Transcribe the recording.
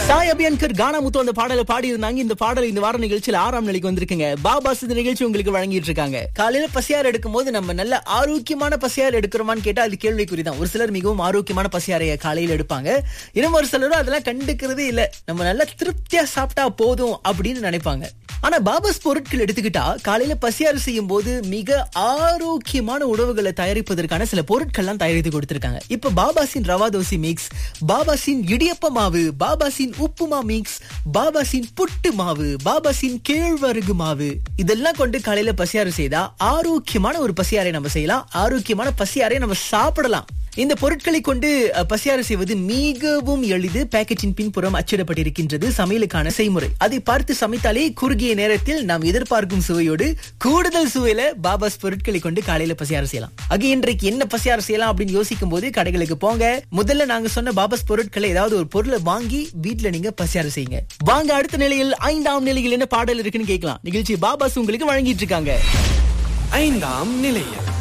சாய் அபியன்கர் கானா முத்து அந்த பாடலை பாடி இருந்தாங்க இந்த பாடல் இந்த வார நிகழ்ச்சியில ஆறாம் நிலைக்கு வந்திருக்குங்க பாபாஸ் இந்த நிகழ்ச்சி உங்களுக்கு வழங்கிட்டு இருக்காங்க காலையில பசியார் எடுக்கும் போது நம்ம நல்ல ஆரோக்கியமான பசியார் எடுக்கிறோமான்னு கேட்டா அது கேள்விக்குறி தான் ஒரு சிலர் மிகவும் ஆரோக்கியமான பசியாரைய காலையில எடுப்பாங்க இன்னும் ஒரு சிலரும் அதெல்லாம் கண்டுக்கிறதே இல்ல நம்ம நல்லா திருப்தியா சாப்பிட்டா போதும் அப்படின்னு நினைப்பாங்க ஆனா பாபாஸ் பொருட்கள் எடுத்துக்கிட்டா காலையில பசியாறு செய்யும் போது மிக ஆரோக்கியமான உணவுகளை தயாரிப்பதற்கான சில பொருட்கள்லாம் தயாரித்து கொடுத்திருக்காங்க இப்ப பாபாசின் ரவா தோசை மிக்ஸ் பாபாசின் இடியப்ப மாவு பாபாசின் உப்புமா மிக்ஸ் பாபாசின் புட்டு மாவு பாபாசின் கேழ்வரகு மாவு இதெல்லாம் கொண்டு காலையில பசியாறு செய்தா ஆரோக்கியமான ஒரு பசியாரை நம்ம செய்யலாம் ஆரோக்கியமான பசியாரை நம்ம சாப்பிடலாம் இந்த பொருட்களை கொண்டு அஹ், பசியாறு செய்வது மிகவும் எளிது பேக்கெட்டின் பின்புறம் அச்சிடப்பட்டிருக்கின்றது சமையலுக்கான செய்முறை அதை பார்த்து சமைத்தாலே குறுகிய நேரத்தில் நாம் எதிர்பார்க்கும் சுவையோடு கூடுதல் சுவையில பாபாஸ் பொருட்களை கொண்டு காலையில பசியாறு செய்யலாம் ஆக இன்றைக்கு என்ன பசியாறு செய்யலாம் அப்படின்னு யோசிக்கும் போது கடைகளுக்கு போங்க முதல்ல நாங்க சொன்ன பாபாஸ் பொருட்களை ஏதாவது ஒரு பொருளை வாங்கி வீட்ல நீங்க பசியாறு செய்யுங்க வாங்க அடுத்த நிலையில் ஐந்தாம் நிலையில் என்ன பாடல் இருக்குன்னு கேட்கலாம் நிகழ்ச்சி பாபாஸ் உங்களுக்கு வழங்கிட்டு இருக்காங்க ஐந்தாம் நிலையம்